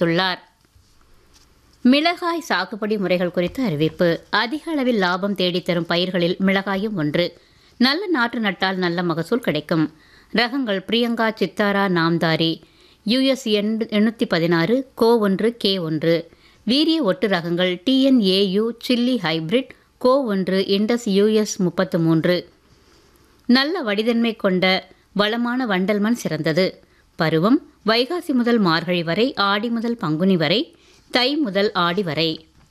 தெரிவித்துள்ளார் மிளகாய் சாகுபடி முறைகள் குறித்த அறிவிப்பு அதிக அளவில் லாபம் தேடித்தரும் பயிர்களில் மிளகாயும் ஒன்று நல்ல நாற்று நட்டால் நல்ல மகசூல் கிடைக்கும் ரகங்கள் பிரியங்கா சித்தாரா நாம்தாரி யுஎஸ் எண்ணூற்றி பதினாறு கோ ஒன்று கே ஒன்று வீரிய ஒட்டு ரகங்கள் டிஎன்ஏயு சில்லி ஹைபிரிட் கோ ஒன்று இண்டஸ் யுஎஸ் முப்பத்து மூன்று நல்ல வடிதன்மை கொண்ட வளமான வண்டல் மண் சிறந்தது பருவம் வைகாசி முதல் மார்கழி வரை ஆடி முதல் பங்குனி வரை தை முதல் ஆடி வரை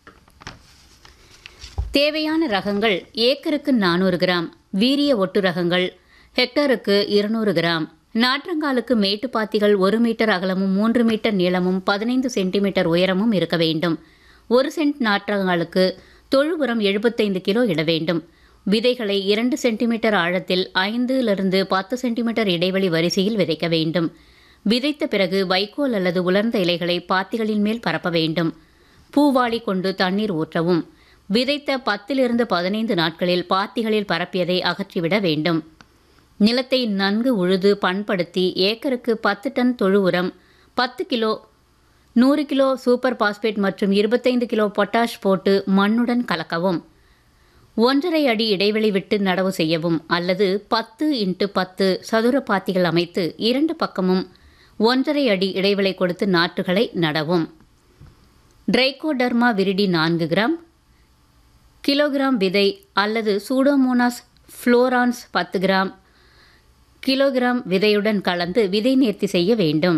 தேவையான ரகங்கள் ஏக்கருக்கு நானூறு கிராம் வீரிய ஒட்டு ரகங்கள் ஹெக்டருக்கு இருநூறு கிராம் நாற்றங்காலுக்கு மேட்டுப்பாத்திகள் ஒரு மீட்டர் அகலமும் மூன்று மீட்டர் நீளமும் பதினைந்து சென்டிமீட்டர் உயரமும் இருக்க வேண்டும் ஒரு சென்ட் நாற்றங்காலுக்கு தொழு உரம் எழுபத்தைந்து கிலோ இட வேண்டும் விதைகளை இரண்டு சென்டிமீட்டர் ஆழத்தில் ஐந்திலிருந்து பத்து சென்டிமீட்டர் இடைவெளி வரிசையில் விதைக்க வேண்டும் விதைத்த பிறகு வைக்கோல் அல்லது உலர்ந்த இலைகளை பாத்திகளின் மேல் பரப்ப வேண்டும் பூவாளி கொண்டு தண்ணீர் ஊற்றவும் விதைத்த பத்திலிருந்து பதினைந்து நாட்களில் பாத்திகளில் பரப்பியதை அகற்றிவிட வேண்டும் நிலத்தை நன்கு உழுது பண்படுத்தி ஏக்கருக்கு பத்து டன் தொழு உரம் பத்து கிலோ நூறு கிலோ சூப்பர் பாஸ்பேட் மற்றும் இருபத்தைந்து கிலோ பொட்டாஷ் போட்டு மண்ணுடன் கலக்கவும் ஒன்றரை அடி இடைவெளி விட்டு நடவு செய்யவும் அல்லது பத்து இன்ட்டு பத்து சதுர பாத்திகள் அமைத்து இரண்டு பக்கமும் ஒன்றரை அடி இடைவெளி கொடுத்து நாற்றுகளை நடவும் ட்ரைகோடர்மா விரிடி நான்கு கிராம் கிலோகிராம் விதை அல்லது சூடோமோனாஸ் ஃப்ளோரான்ஸ் பத்து கிராம் கிலோகிராம் விதையுடன் கலந்து விதை நேர்த்தி செய்ய வேண்டும்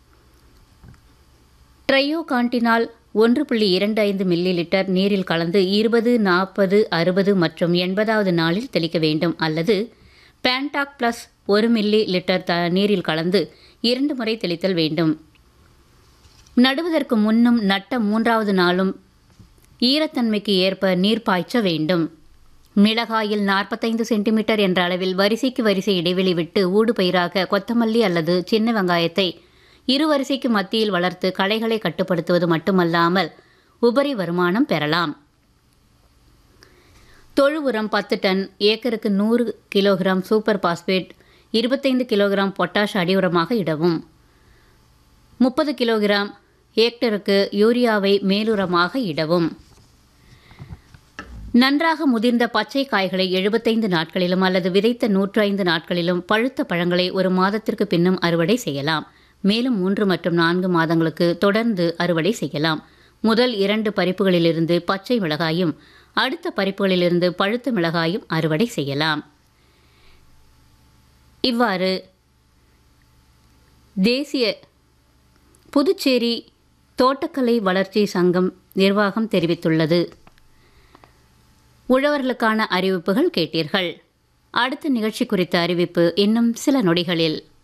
ட்ரையோகான்டினால் ஒன்று புள்ளி இரண்டு ஐந்து மில்லி லிட்டர் நீரில் கலந்து இருபது நாற்பது அறுபது மற்றும் எண்பதாவது நாளில் தெளிக்க வேண்டும் அல்லது பேன்டாக் ப்ளஸ் ஒரு மில்லி லிட்டர் த நீரில் கலந்து இரண்டு முறை தெளித்தல் வேண்டும் நடுவதற்கு முன்னும் நட்ட மூன்றாவது நாளும் ஈரத்தன்மைக்கு ஏற்ப நீர் பாய்ச்ச வேண்டும் மிளகாயில் நாற்பத்தைந்து சென்டிமீட்டர் என்ற அளவில் வரிசைக்கு வரிசை இடைவெளி விட்டு ஊடு பயிராக கொத்தமல்லி அல்லது சின்ன வெங்காயத்தை இரு வரிசைக்கு மத்தியில் வளர்த்து களைகளை கட்டுப்படுத்துவது மட்டுமல்லாமல் உபரி வருமானம் பெறலாம் தொழு உரம் பத்து டன் ஏக்கருக்கு நூறு கிலோகிராம் சூப்பர் பாஸ்பேட் இருபத்தைந்து கிலோகிராம் பொட்டாஷ் அடி உரமாக இடவும் முப்பது கிலோகிராம் ஹேக்டருக்கு யூரியாவை மேலுரமாக இடவும் நன்றாக முதிர்ந்த பச்சை காய்களை எழுபத்தைந்து நாட்களிலும் அல்லது விதைத்த நூற்று ஐந்து நாட்களிலும் பழுத்த பழங்களை ஒரு மாதத்திற்கு பின்னும் அறுவடை செய்யலாம் மேலும் மூன்று மற்றும் நான்கு மாதங்களுக்கு தொடர்ந்து அறுவடை செய்யலாம் முதல் இரண்டு பறிப்புகளிலிருந்து பச்சை மிளகாயும் அடுத்த பறிப்புகளிலிருந்து பழுத்த மிளகாயும் அறுவடை செய்யலாம் இவ்வாறு தேசிய புதுச்சேரி தோட்டக்கலை வளர்ச்சி சங்கம் நிர்வாகம் தெரிவித்துள்ளது உழவர்களுக்கான அறிவிப்புகள் கேட்டீர்கள் அடுத்த நிகழ்ச்சி குறித்த அறிவிப்பு இன்னும் சில நொடிகளில்